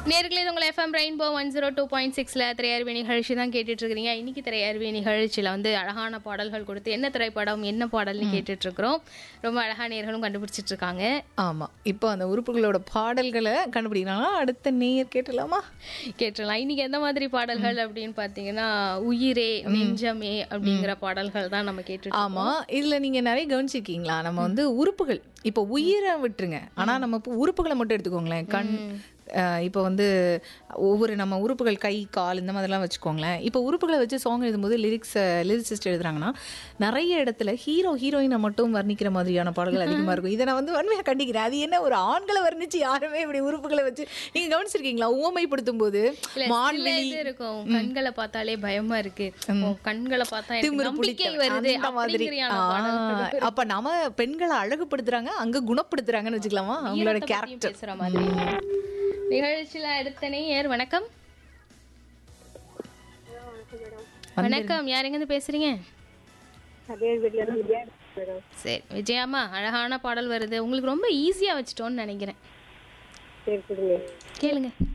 நேர்களே இது உங்கள் FM rainbow one zero two point சிக்ஸில் திரையறிவி நிகழ்ச்சி தான் கேட்டுட்டு இருக்கிறீங்க இன்னைக்கு திரையறிவி நிகழ்ச்சியில் வந்து அழகான பாடல்கள் கொடுத்து என்ன திரைப்படம் என்ன பாடல்னு கேட்டுட்டு இருக்கிறோம் ரொம்ப அழகான நேர்களும் கண்டுபிடிச்சிட்டு இருக்காங்க ஆமா இப்போ அந்த உறுப்புகளோட பாடல்களை கண்டுபிடிக்கலாம் அடுத்த நேயர் கேட்டலாமா கேட்டுடலாம் இன்னைக்கு எந்த மாதிரி பாடல்கள் அப்படின்னு பார்த்தீங்கன்னா உயிரே நெஞ்சமே அப்படிங்கிற பாடல்கள் தான் நம்ம கேட்டுட்டு ஆமா இதுல நீங்க நிறைய கவனிச்சிருக்கீங்களா நம்ம வந்து உறுப்புகள் இப்போ உயிரை விட்டுருங்க ஆனா நம்ம இப்போ உறுப்புகளை மட்டும் எடுத்துக்கோங்களேன் கண் அஹ் இப்போ வந்து ஒவ்வொரு நம்ம உறுப்புகள் கை கால் இந்த மாதிரிலாம் வச்சுக்கோங்களேன் இப்போ உறுப்புகளை வச்சு சாங் எழுதும்போது லிரிக்ஸ் லிரிக்ஸிஸ்ட் எழுதுறாங்கன்னா நிறைய இடத்துல ஹீரோ ஹீரோயினை மட்டும் வர்ணிக்கிற மாதிரியான பாடல்கள் அதிகமா இருக்கும் இதை நான் வந்து வன்மையாக கண்டிக்கிறேன் அது என்ன ஒரு ஆண்களை வர்ணிச்சு யாருமே இப்படி உறுப்புகளை வச்சு நீங்க கவனிச்சிருக்கீங்களா ஊமைப்படுத்தும் போது இல்ல, சில மான்வெளி இது இருக்கும் கண்களை பார்த்தாலே பயமா இருக்கு ஓ, கண்களை பார்த்தா எனக்கு திமிரு நம்பிக்கை பிடித்த வருது அந்த மாதிரி அப்படிங்கிறியான பாடல்கள் ஆ, அப்ப நம்ம பெண்களை அழகுபடுத்துறாங்க அங்க குணப்படுத்துறாங்கன்னு வச்சுக்கலாமா அவங்களோட ஈரத்தை பத்தியும் கேரக்டர் பேசுற மாதிரி நிகழ்ச்சியில அடுத்த நேயர் வணக்கம் வணக்கம் யார் எங்க இருந்து பேசுறீங்க சரி விஜயாமா அழகான பாடல் வருது உங்களுக்கு ரொம்ப ஈஸியா வச்சுட்டோம்னு நினைக்கிறேன் கேளுங்க